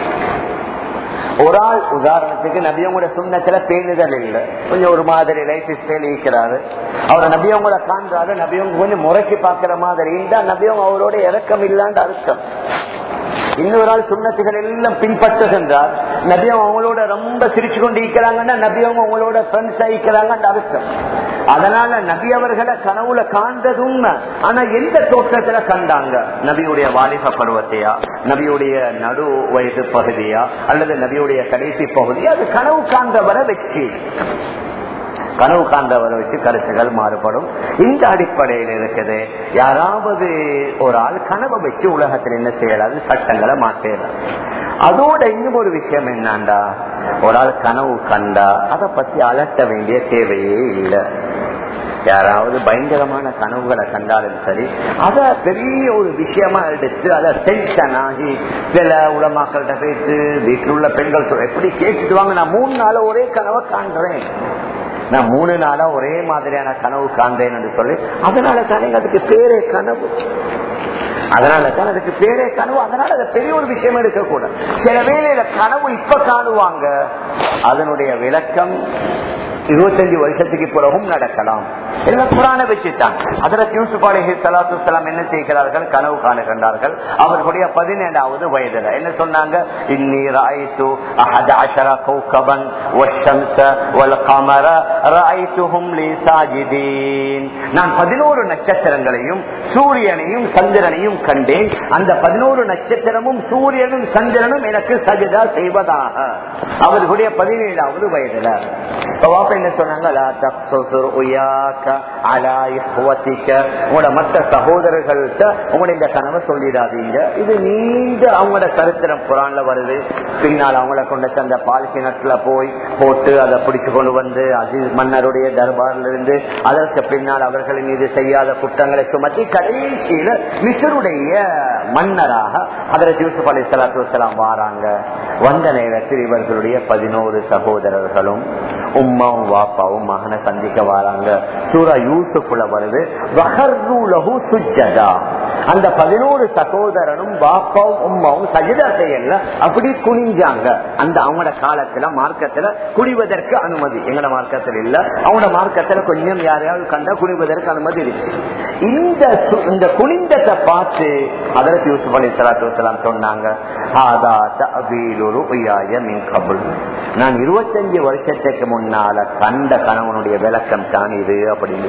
ஒரு ஆள் உதாரணத்துக்கு நபியவங்களோட சுண்ணத்துல பேணுதல் இல்லை கொஞ்சம் ஒரு மாதிரி லைஃப் ஸ்டைல் இருக்கிறாரு அவரை நபியவங்கள காண்றாரு நபியவங்க கொஞ்சம் முறைக்கு பாக்குற மாதிரி இருந்தா நபியவங்க அவரோட இறக்கம் இல்லான்னு அர்த்தம் இன்னொரு ஆள் சுண்ணத்துகள் எல்லாம் பின்பற்றுகின்றார் நபியம் அவங்களோட ரொம்ப சிரிச்சு கொண்டு இருக்கிறாங்கன்னா நபியவங்க அவங்களோட ஃப்ரெண்ட்ஸ் ஆகிக்கிறாங்கன்னு அர்த்தம் அதனால நபி அவர்களை கனவுல காண்றது உண்மை ஆனா எந்த தோற்றத்துல கண்டாங்க நபியுடைய வாலிப பருவத்தையா நபியுடைய நடு வயது பகுதியா அல்லது நபியுடைய கடைசி பகுதியா அது கனவு காண்றவரை வெற்றி கனவு காண்றவரை வச்சு கருத்துகள் மாறுபடும் இந்த அடிப்படையில் இருக்குது யாராவது ஒரு ஆள் கனவை வச்சு உலகத்தில் என்ன செய்யலாது சட்டங்களை மாற்றலாம் அதோட இன்னும் ஒரு விஷயம் என்னண்டா ஒரு ஆள் கனவு கண்டா அதை பத்தி அலட்ட வேண்டிய தேவையே இல்லை யாராவது பயங்கரமான கனவுகளை கண்டாலும் சரி அத பெரிய ஒரு விஷயமா எடுத்து அதை டென்ஷன் ஆகி சில உலமாக்கள்கிட்ட போயிட்டு வீட்டில் உள்ள பெண்கள் சொல் எப்படி கேட்டுட்டு வாங்க நான் மூணு நாள ஒரே கனவை காண்றேன் நான் மூணு நாளா ஒரே மாதிரியான கனவு காண்றேன் என்று சொல்லி அதனால தானே அதுக்கு பேரே கனவு அதனால தான் அதுக்கு பேரே கனவு அதனால அது பெரிய ஒரு விஷயம் இருக்கக்கூடாது சில வேளையில கனவு இப்ப காணுவாங்க அதனுடைய விளக்கம் இருபத்தஞ்சு வருஷத்துக்கு பிறகும் நடக்கலாம் எல்லாம் புராண வச்சுட்டாங்க அதற்கு யூசுப் அலஹி சலாத்து வலாம் என்ன செய்கிறார்கள் கனவு காணுகின்றார்கள் அவர்களுடைய பதினேழாவது வயதுல என்ன சொன்னாங்க இன்னி ராய்த்து அஹத அஷர கௌகபன் வஷம்ச வல் கமர ராய்த்துஹும் லீ சாஜிதீன் நான் பதினோரு நட்சத்திரங்களையும் சூரியனையும் சந்திரனையும் கண்டேன் அந்த பதினோரு நட்சத்திரமும் சூரியனும் சந்திரனும் எனக்கு சஜிதா செய்வதாக அவர்களுடைய பதினேழாவது வயதுல வாப்ப என்ன சொன்னாங்க "லா தக்துர் உயாக்க அலா இஹ்வதிக." உங்களோட மற்ற சகோதரர்கள்ட்ட உங்களுடைய இந்த கனவை சொல்லிடாதீங்க இது நீண்ட அவங்களோட சரித்திரம் புறான்ல வருது பின்னால் அவங்கள கொண்டு அந்த பால் கிணத்துல போய் போட்டு அதை பிடிச்சு கொண்டு வந்து அஜிஸ் மன்னருடைய தர்பாரில் இருந்து அதற்கு பின்னால் அவர்களின் மீது செய்யாத குற்றங்களை சுமத்தி கடைசியில மிசருடைய மன்னராக அதற்கு யூசுப் அலி சலாத்து வலாம் வாராங்க வந்த நேரத்தில் இவர்களுடைய பதினோரு சகோதரர்களும் உம்மாவும் வாப்பாவும் மகனை சந்திக்க வராங்க சூரா யூசுப்ல வருது வஹர்ரு லஹு சுஜ்ஜதா அந்த பதினோரு சகோதரனும் பாப்பாவும் உம்மாவும் சஜிதா செய்யல அப்படி குனிஞ்சாங்க அந்த அவங்களோட காலத்துல மார்க்கத்துல குடிவதற்கு அனுமதி எங்கட மார்க்கத்தில் இல்ல அவங்களோட மார்க்கத்துல கொஞ்சம் யாரையாவது கண்டா குனிவதற்கு அனுமதி இருக்கு இந்த சு- இந்த குனிந்தத்தை பார்த்து அதற்கு யூசுப் அலி சலாத்து வசலாம் சொன்னாங்க "ஹாதா தஅவீலு ருஅயாய மின் கபுல்." நான் இருபத்தஞ்சு வருஷத்துக்கு முன்னால கண்ட கணவனுடைய விளக்கம் தான் இது அப்படின்னு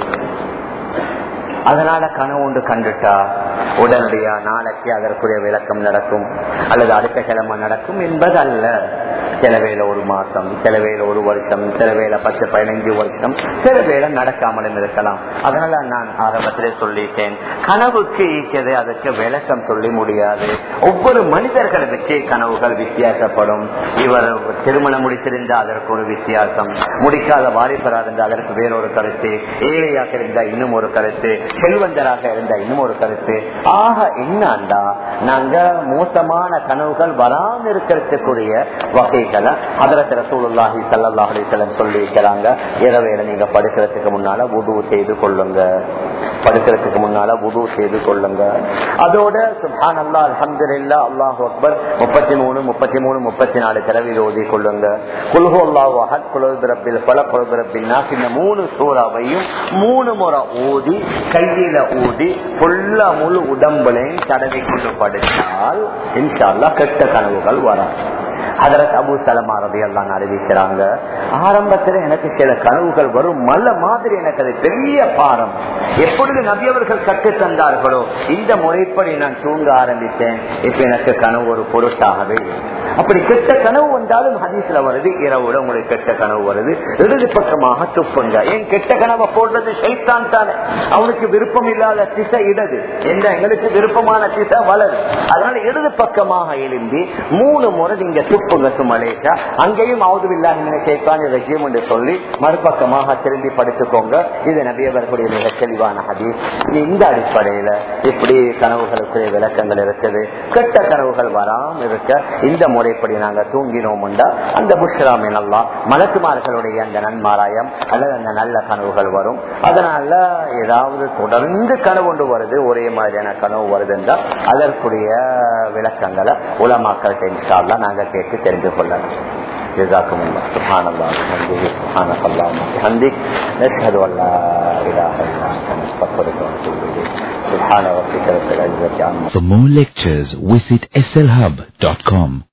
அதனால கனவு ஒன்று கண்டுட்டா உடனடியா நாளைக்கு அதற்குரிய விளக்கம் நடக்கும் அல்லது அடுத்த கிழமை நடக்கும் என்பது அல்ல சில வேளை ஒரு மாசம் சில வேளை ஒரு வருஷம் சில வேளை பத்து பதினைஞ்சு வருஷம் சில வேளை நடக்காமலும் இருக்கலாம் அதனால நான் ஆரம்பத்திலே சொல்லிட்டேன் கனவுக்கு ஈக்கிறது அதுக்கு விளக்கம் சொல்லி முடியாது ஒவ்வொரு மனிதர்களை வச்சே கனவுகள் வித்தியாசப்படும் இவர் திருமணம் முடித்திருந்தா அதற்கு ஒரு வித்தியாசம் முடிக்காத வாரிபராக இருந்தா அதற்கு வேறொரு கருத்து ஏழையாக இருந்தா இன்னும் ஒரு கருத்து செல்வந்தராக இருந்தா இன்னும் ஒரு கருத்து ஆக என்னண்டா நாங்க மோசமான கனவுகள் வராம இருக்கிறதுக்குரிய வகைகளை அதரத்துல சூழலாகி சல்லாஹ் அலிசலம் சொல்லி இருக்கிறாங்க இரவேல நீங்க படுக்கிறதுக்கு முன்னால உதவு செய்து கொள்ளுங்க படுக்கிறதுக்கு முன்னால உதவு செய்து கொள்ளுங்க அதோட சுபான் அல்லா அலமதுல்லா அல்லாஹ் அக்பர் முப்பத்தி மூணு முப்பத்தி மூணு முப்பத்தி நாலு தடவை ஓதி கொள்ளுங்க குல்ஹு அல்லாஹ் அஹத் குலபிரப்பில் பல குலபிரப்பின்னா இந்த மூணு சூறாவையும் மூணு முறை ஓதி கையில ஊதி ஃபுல்லா முழு உடம்புலையும் தடவி கொண்டு படுத்தால் இன்ஷால்லா கெட்ட கனவுகள் வரும் அதற்கு அபு சலமா ரவி எல்லாம் அறிவிக்கிறாங்க ஆரம்பத்துல எனக்கு சில கனவுகள் வரும் மல்ல மாதிரி எனக்கு அது பெரிய பாரம் எப்பொழுது நபியவர்கள் கற்று தந்தார்களோ இந்த முறைப்படி நான் தூங்க ஆரம்பித்தேன் இப்ப எனக்கு கனவு ஒரு பொருட்டாகவே இல்லை. அப்படி கெட்ட கனவு வந்தாலும் ஹதீஸ்ல வருது இரவுல உங்களுக்கு கெட்ட கனவு வருது இடது பக்கமாக துப்புங்க ஏன் கெட்ட கனவை போடுறது ஷைத்தான் தானே அவனுக்கு விருப்பம் இல்லாத திசை இடது எந்த எங்களுக்கு விருப்பமான திசை வலது அதனால இடது பக்கமாக எழும்பி மூணு முறை நீங்க துப்புங்க சுமலேஷா அங்கேயும் அவுதுவில்லாஹின கேட்பான் ரஜீம் என்று சொல்லி மறுபக்கமாக திரும்பி படுத்துக்கோங்க இது நபியவர்களுடைய மிக தெளிவான ஹதீஸ் இந்த அடிப்படையில இப்படி கனவுகளுக்குரிய விளக்கங்கள் இருக்குது கெட்ட கனவுகள் வராம இருக்க இந்த முறைப்படி நாங்க தூங்கினோம்டா அந்த புஷ்ராமின் அல்லா மலக்குமார்களுடைய அந்த நன்மாராயம் அல்லது அந்த நல்ல கனவுகள் வரும் அதனால ஏதாவது தொடர்ந்து கனவு ஒன்று வருது ஒரே மாதிரியான கனவு வருதுன்னா அதற்குரிய விளக்கங்களை உலமாக்கள்கிட்ட இன்ஷால்லா நாங்க கேட்டு தெரிந்து கொள்ளலாம் جزاكم الله سبحان الله وبحمده سبحانك اللهم وبحمدك نشهد ان لا اله الا انت نستغفرك ونتوب اليك سبحان ربك رب العزه عما For more lectures, visit slhub.com.